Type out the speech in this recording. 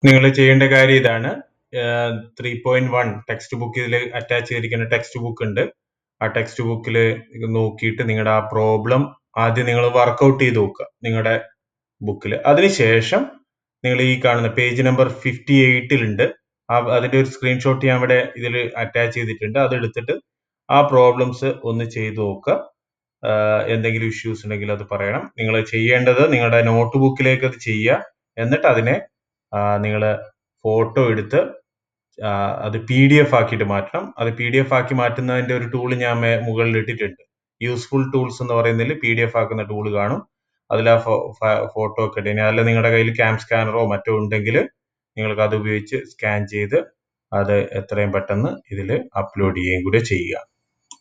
നിങ്ങൾ ചെയ്യേണ്ട കാര്യം ഇതാണ് ത്രീ പോയിന്റ് വൺ ടെക്സ്റ്റ് ബുക്കിൽ അറ്റാച്ച് ചെയ്തിരിക്കുന്ന ടെക്സ്റ്റ് ബുക്ക് ഉണ്ട് ആ ടെക്സ്റ്റ് ബുക്കിൽ നോക്കിയിട്ട് നിങ്ങളുടെ ആ പ്രോബ്ലം ആദ്യം നിങ്ങൾ വർക്കൗട്ട് ചെയ്ത് നോക്കുക നിങ്ങളുടെ ബുക്കിൽ അതിനുശേഷം നിങ്ങൾ ഈ കാണുന്ന പേജ് നമ്പർ ഫിഫ്റ്റി എയ്റ്റിലുണ്ട് ആ അതിന്റെ ഒരു സ്ക്രീൻഷോട്ട് ഞാൻ ഇവിടെ ഇതിൽ അറ്റാച്ച് ചെയ്തിട്ടുണ്ട് അത് എടുത്തിട്ട് ആ പ്രോബ്ലംസ് ഒന്ന് ചെയ്ത് നോക്കുക ആഹ് എന്തെങ്കിലും ഇഷ്യൂസ് ഉണ്ടെങ്കിൽ അത് പറയണം നിങ്ങൾ ചെയ്യേണ്ടത് നിങ്ങളുടെ നോട്ട് ബുക്കിലേക്ക് അത് ചെയ്യുക എന്നിട്ട് അതിനെ നിങ്ങൾ ഫോട്ടോ എടുത്ത് ആ, അത് പി ഡി എഫ് ആക്കിയിട്ട് മാറ്റണം അത് പി ഡി എഫ് ആക്കി മാറ്റുന്നതിന്റെ ഒരു ടൂൾ ഞാൻ മേ- മുകളിൽ ഇട്ടിട്ടുണ്ട് യൂസ്ഫുൾ ടൂൾസ് എന്ന് പറയുന്നതിൽ പി ഡി എഫ് ആക്കുന്ന ടൂൾ കാണും അതിൽ ആ ഫോട്ടോ ഒക്കെ ഇട്ട് ഇനി അല്ല നിങ്ങളുടെ കയ്യിൽ ക്യാം സ്കാനറോ മറ്റോ ഉണ്ടെങ്കിൽ നിങ്ങൾക്ക് അത് ഉപയോഗിച്ച് സ്കാൻ ചെയ്ത് അത് എത്രയും പെട്ടെന്ന് ഇതിൽ അപ്ലോഡ് ചെയ്യുകയും കൂടെ ചെയ്യുക